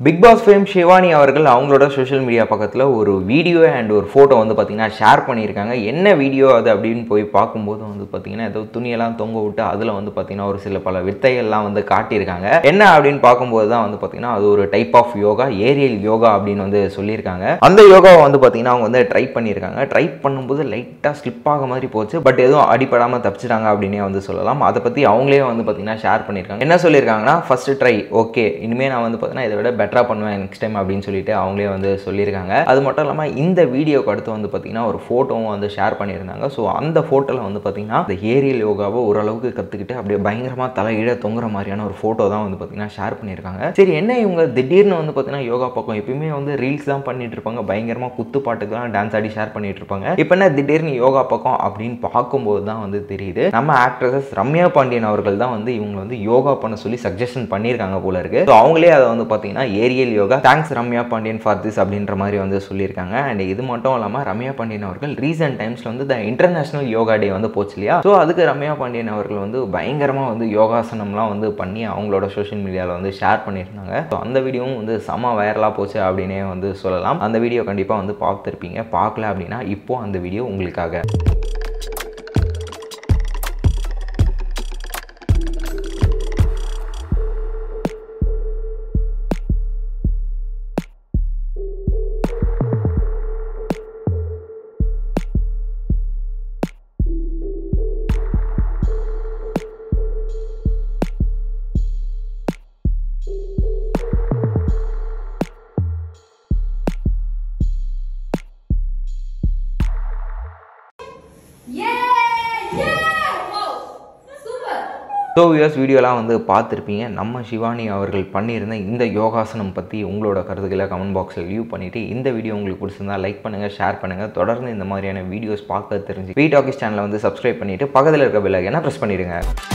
Big pass fame Shivani அவர்கள் அவங்களோட social media பக்கத்தில் ஒரு வீடியோ அண்ட் ஒரு ஃபோட்டோ வந்து பார்த்தீங்கன்னா ஷேர் பண்ணியிருக்காங்க என்ன வீடியோ அது அப்படின்னு போய் பார்க்கும்போது வந்து பார்த்தீங்கன்னா ஏதோ துணியெல்லாம் தொங்க விட்டு அதில் வந்து பார்த்தீங்கன்னா ஒரு சில பல வித்தைகள்லாம் வந்து காட்டியிருக்காங்க என்ன அப்படின்னு பார்க்கும்போது தான் வந்து பார்த்தீங்கன்னா அது ஒரு type of yoga aerial yoga அப்படின்னு வந்து சொல்லியிருக்காங்க அந்த யோகாவை வந்து பார்த்தீங்கன்னா அவங்க வந்து ட்ரை பண்ணியிருக்காங்க ட்ரை பண்ணும்போது லைட்டாக ஸ்லிப் ஆக மாதிரி போச்சு பட் எதுவும் அடிப்படாமல் தப்பிச்சிட்டாங்க அப்படின்னே வந்து சொல்லலாம் அதை பற்றி அவங்களே வந்து பார்த்தீங்கன்னா ஷேர் பண்ணியிருக்காங்க என்ன சொல்லியிருக்காங்கன்னா ஃபர்ஸ்ட் ட்ரை ஓகே இனிமேல் நான் வந்து பார்த்தீங்கன்னா இதை விட பெட்டராக பண்ணுவேன் நெக்ஸ்ட் டைம் அப்படின்னு சொல்லிட்டு அவங்களே வந்து சொல்லியிருக்காங்க அது மட்டும் இல்லாமல் இந்த வீடியோக்கு அடுத்து வந்து பார்த்தீங்கன்னா ஒரு ஃபோட்டோவும் வந்து ஷேர் பண்ணியிருந்தாங்க ஸோ அந்த ஃபோட்டோவில் வந்து பார்த்தீங்கன்னா இந்த ஏரியல் யோகாவை ஓரளவுக்கு கற்றுக்கிட்டு அப்படியே பயங்கரமாக தலையிட தொங்குற மாதிரியான ஒரு ஃபோட்டோ தான் வந்து பார்த்தீங்கன்னா ஷேர் பண்ணியிருக்காங்க சரி என்ன இவங்க திடீர்னு வந்து பார்த்தீங்கன்னா யோகா பக்கம் எப்பயுமே வந்து ரீல்ஸ் தான் பண்ணிட்டு இருப்பாங்க பயங்கரமாக குத்து பாட்டுக்கெல்லாம் டான்ஸ் ஆடி ஷேர் பண்ணிட்டு இருப்பாங்க இப்போ என்ன திடீர்னு யோகா பக்கம் அப்படின்னு பார்க்கும்போது தான் வந்து தெரியுது நம்ம ஆக்ட்ரஸஸ் ரம்யா பாண்டியன் அவர்கள் தான் வந்து இவங்க வந்து யோகா பண்ண சொல்லி சஜஷன் பண்ணியிருக்காங்க போல இருக்கு ஸோ அவங்களே அதை வந்து பார்த்தீங்கன்னா aerial yoga thanks Ramya Pandian for this அப்படின்ற மாதிரி வந்து சொல்லியிருக்காங்க அண்ட் இது மட்டும் இல்லாமல் ரம்யா பாண்டியன் அவர்கள் ரீசெண்ட் டைம்ஸில் வந்து த இன்டர்நேஷனல் யோகா டே வந்து போச்சு இல்லையா ஸோ அதுக்கு ரம்யா பாண்டியன் அவர்கள் வந்து பயங்கரமாக வந்து யோகாசனம்லாம் வந்து பண்ணி அவங்களோட சோஷியல் மீடியாவில் வந்து ஷேர் பண்ணியிருந்தாங்க ஸோ அந்த வீடியோவும் வந்து செம வைரலாக போச்சு அப்படின்னே வந்து சொல்லலாம் அந்த வீடியோ கண்டிப்பாக வந்து பார்த்துருப்பீங்க பார்க்கல அப்படின்னா இப்போ அந்த வீடியோ உங்களுக்காக Yeah! Yeah! Wow! Super! So views வீடியோலாம் வந்து பார்த்துருப்பீங்க நம்ம சிவானி அவர்கள் பண்ணியிருந்த இந்த யோகாசனம் பற்றி உங்களோட கருத்துக்களை கமெண்ட் பாக்ஸில் லீவ் பண்ணிவிட்டு இந்த வீடியோ உங்களுக்கு பிடிச்சிருந்தா லைக் பண்ணுங்கள் ஷேர் பண்ணுங்கள் தொடர்ந்து இந்த மாதிரியான வீடியோஸ் பார்க்க தெரிஞ்சு வீ டாக்கிஸ் சேனலை வந்து சப்ஸ்கிரைப் பண்ணிவிட்டு பக்கத்தில் இருக்க பெல் ஐக்கனை ப்ரெஸ் பண்ணிடுங்க